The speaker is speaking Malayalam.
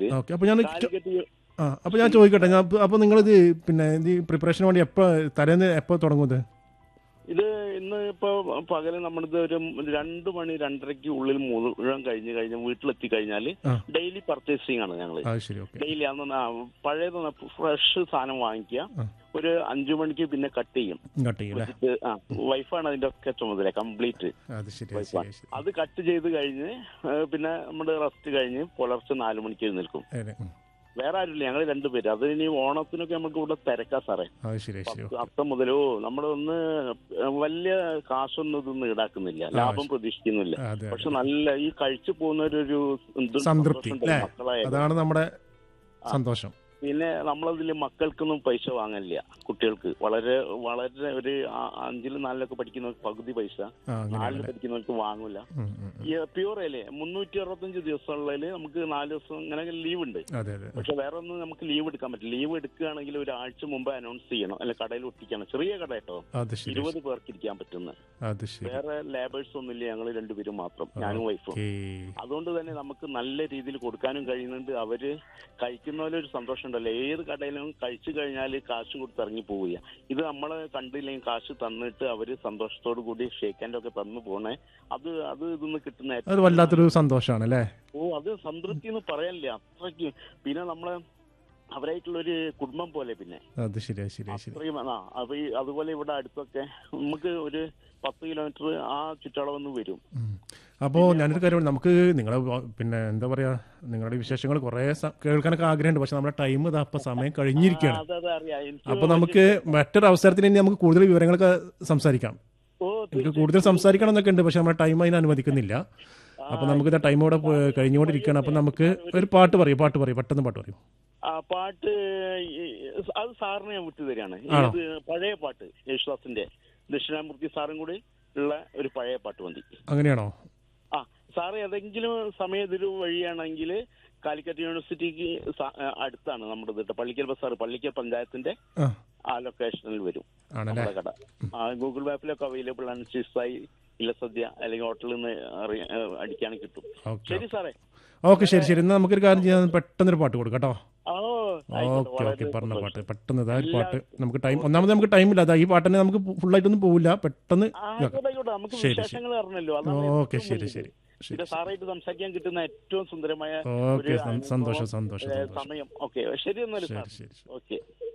ഓക്കെ അപ്പോൾ ഞാൻ കാലിക്കറ്റ് ആ അപ്പോൾ ഞാൻ ചോദിക്കട്ടെ ഞാൻ അപ്പോൾ നിങ്ങളിത് പിന്നെ ഇത് പ്രിപ്പറേഷന് വേണ്ടി എപ്പോൾ തലേന്ന് എപ്പോൾ തുടങ്ങും ഇത് ഇത് ഇന്ന് ഇപ്പൊ പകല് നമ്മളിത് ഒരു രണ്ട് മണി രണ്ടരയ്ക്ക് ഉള്ളിൽ മുഴുവൻ കഴിഞ്ഞ് കഴിഞ്ഞ് വീട്ടിലെത്തി കഴിഞ്ഞാല് ആ. ഡെയിലി പർച്ചേസിംഗ് ആണ് ഞങ്ങള് അത് ശരി ഓക്കെ ഡെയിലി അന്ന് ആ പഴയത് ഫ്രഷ് സാധനം വാങ്ങിക്കുക ആ. ഒരു അഞ്ചു മണിക്ക് പിന്നെ കട്ട് ചെയ്യും കട്ട് ചെയ്യും അല്ലേ വെച്ചിട്ട് ആ വൈഫാണ് അതിന്റെ ഒക്കെ ചുമതല കംപ്ലീറ്റ് അത് ശരി അത് വൈഫാണ് ശരി ശരി അത് കട്ട് ചെയ്ത് കഴിഞ്ഞ് ഏ, പിന്നെ നമ്മുടെ റെസ്റ്റ് കഴിഞ്ഞ് പുലർച്ചെ നാലു മണിക്ക് എഴുന്നേൽക്കും അതെ, ഉം. വേറെ ആരുമില്ല ഞങ്ങൾ രണ്ടുപേര് അത് ഇനി ഓണത്തിനൊക്കെ നമുക്ക് ഇവിടെ തിരക്കാ സാറേ അത് ശരി ശരി പത്ത് അത്തം മുതലോ നമ്മളൊന്ന് വലിയ കാശൊന്നും ഇതൊന്നും ഈടാക്കുന്നില്ല ലാഭം പ്രതീക്ഷിക്കുന്നില്ല അതെ പക്ഷെ നല്ല ഈ കഴിച്ചു പോകുന്നവരൊരു എന്ത് സംതൃപ്തി സന്തോഷം അല്ലേ ഉണ്ട് മക്കളായാലും. അതാണ് നമ്മുടെ സന്തോഷം പിന്നെ നമ്മളതിൽ മക്കൾക്കൊന്നും പൈസ വാങ്ങാനില്ല കുട്ടികൾക്ക് വളരെ വളരെ ഒരു ആ- അഞ്ചിലും നാലിലൊക്കെ പഠിക്കുന്നവർക്ക് പകുതി പൈസ ആ നാലിൽ അങ്ങനെയാണല്ലേ പഠിക്കുന്നവർക്ക് വാങ്ങൂല ഉം, ഉം, ഉം. ഈ പ്യൂർ അല്ലേ മുന്നൂറ്റി അറുപത്തഞ്ച് ദിവസമുള്ളതിൽ നമുക്ക് നാല് ദിവസം ഇങ്ങനെ ലീവ് ഉണ്ട് അതെ അതെ പക്ഷെ വേറെ ഒന്നും നമുക്ക് ലീവ് എടുക്കാൻ പറ്റില്ല ലീവ് എടുക്കുകയാണെങ്കിൽ ഒരാഴ്ച മുമ്പ് അനൗൺസ് ചെയ്യണം അല്ലെ കടയിൽ ഒട്ടിക്കണം ചെറിയ കട കേട്ടോ അത് ശരി ഇരുപത് പേർക്ക് ഇരിക്കാൻ പറ്റുന്ന അത് ശരി വേറെ ലേബേഴ്സ് ഒന്നുമില്ല ഞങ്ങൾ രണ്ടുപേരും മാത്രം ഞാനും വൈഫും ഓക്കേ അതുകൊണ്ട് തന്നെ നമുക്ക് നല്ല രീതിയിൽ കൊടുക്കാനും കഴിയുന്നുണ്ട് അവര് കഴിക്കുന്നതിലൊരു സന്തോഷം ഉണ്ടല്ലോ ഏത് കടയിലും കഴിച്ചു കഴിഞ്ഞാൽ കാശ് കൊടുത്ത് ഇറങ്ങി പോവുക ഇത് നമ്മളെ കണ്ടില്ലെങ്കിൽ കാശ് തന്നിട്ട് അവര് സന്തോഷത്തോടു കൂടി ഷേക്ക് ഹാൻഡ് ഒക്കെ തന്നു പോണേ അത് അത് ഇതൊന്ന് കിട്ടുന്ന ഏറ്റവും അത് വല്ലാത്തൊരു സന്തോഷമാണ് അല്ലേ ഓ അത് സംതൃപ്തി എന്ന് പറയാനില്ല അത്രയ്ക്ക് പിന്നെ നമ്മളെ അവരായിട്ടുള്ള ഒരു കുടുംബം പോലെ പിന്നെ അത് ശരി അത് ശരി അത് ശരി അത്രയും ആ അപ്പൊ ഈ അതുപോലെ ഇവിടെ അടുത്തൊക്കെ നമുക്ക് ഒരു പത്ത് കിലോമീറ്റർ ആ ചുറ്റളവെന്ന് വരും ഉം. അപ്പോൾ ഞാനൊരു കാര്യം പറയാം. നമുക്ക് നിങ്ങളെ വ- പിന്നെ എന്താ പറയാ നിങ്ങളുടെ വിശേഷങ്ങൾ കുറേ സ- കേൾക്കാനൊക്കെ ആഗ്രഹമുണ്ട് പക്ഷെ നമ്മുടെ ടൈം ഇതാ അപ്പം സമയം ആ, കഴിഞ്ഞിരിക്കുകയാണ് അതെ അതെ അറിയാം എനിക്ക് അപ്പോൾ നമുക്ക് മറ്റൊരു അവസരത്തിന് ഇനി നമുക്ക് കൂടുതൽ വിവരങ്ങളൊക്കെ സംസാരിക്കാം ഓ എനിക്ക് കൂടുതൽ സംസാരിക്കണം എന്നൊക്കെ ഉണ്ട് പക്ഷെ നമ്മുടെ ടൈം അതിന് അനുവദിക്കുന്നില്ല അപ്പോൾ നമുക്ക് ഇതാ ടൈം ഇവിടെ പോ- കഴിഞ്ഞുകൊണ്ടിരിക്കുകയാണ് അപ്പോൾ നമുക്ക് ഒരു പാട്ട് പറയും പാട്ട് പറയും പെട്ടെന്ന് പാട്ട് പറയും ആ പാട്ട് ഈ- അത് സാറിന് ഞാൻ വിട്ടു തരാണ് ആണോ? ഇത് പഴയ പാട്ട് യേശുദാസിന്റെ ദക്ഷിണാമൂർത്തി സാറും കൂടി ഉള്ള ഒരു പഴയ പാട്ട് മതി അങ്ങനെയാണോ ആ സാറ് ഏതെങ്കിലും സമയത്തൊരു വഴിയാണെങ്കിൽ കാലിക്കറ്റ് യൂണിവേഴ്സിറ്റിക്ക് സ- അടുത്താണ് നമ്മുടെ ഇത് ട്ടോ. പള്ളിക്കൽ ബസാർ പള്ളിക്കൽ പഞ്ചായത്തിന്റെ ആ ആ ലൊക്കേഷനിൽ വരും ആണല്ലേ നമ്മുടെ കട ആ ഗൂഗിൾ മാപ്പിലൊക്കെ അവൈലബിൾ ആണ് ചിസായി ഇല്ല സദ്യ അല്ലെങ്കിൽ ഹോട്ടലിൽ നിന്ന് അറിയ- ഏ, അടിക്കാൻ കിട്ടും ഓക്കെ ശരി സാറേ ഓക്കെ ശരി ശരി എന്നാൽ നമുക്കൊരു കാര്യം ചെയ്യാം പെട്ടെന്നൊരു പാട്ട് കൊടുക്കാം കേട്ടോ ഓ ആയിക്കോട്ടെ, ഓക്കെ വളരെ ഓക്കെ പറഞ്ഞ സന്തോഷം. പാട്ട് പെട്ടെന്ന് ഇതാ ഒരു പാട്ട് നമുക്ക് ടൈം ഒന്നാമത് നമുക്ക് ടൈം ഇല്ല അതാ ഈ പാട്ടിനെ നമുക്ക് ഫുള്ളായിട്ടൊന്നും പോവില്ല പെട്ടെന്ന് ആ, ആയിക്കോട്ടെ, ആയിക്കോട്ടെ. നമുക്ക് ശരി, വിശേഷങ്ങൾ അറിഞ്ഞല്ലോ അതാണ് ഓക്കെ ഏറ്റവും ശരി വലുത്. ശരി ശരി പിന്നെ സാറായിട്ട് സംസാരിക്കാൻ കിട്ടുന്ന ഏറ്റവും സുന്ദരമായ ഓക്കെ ഒരു സന്തോഷം സന്തോഷം ഏ, സന്തോഷം സമയം ഓക്കെ ശരി എന്നാലും ശരി സാർ ശരി ശരി ഓക്കെ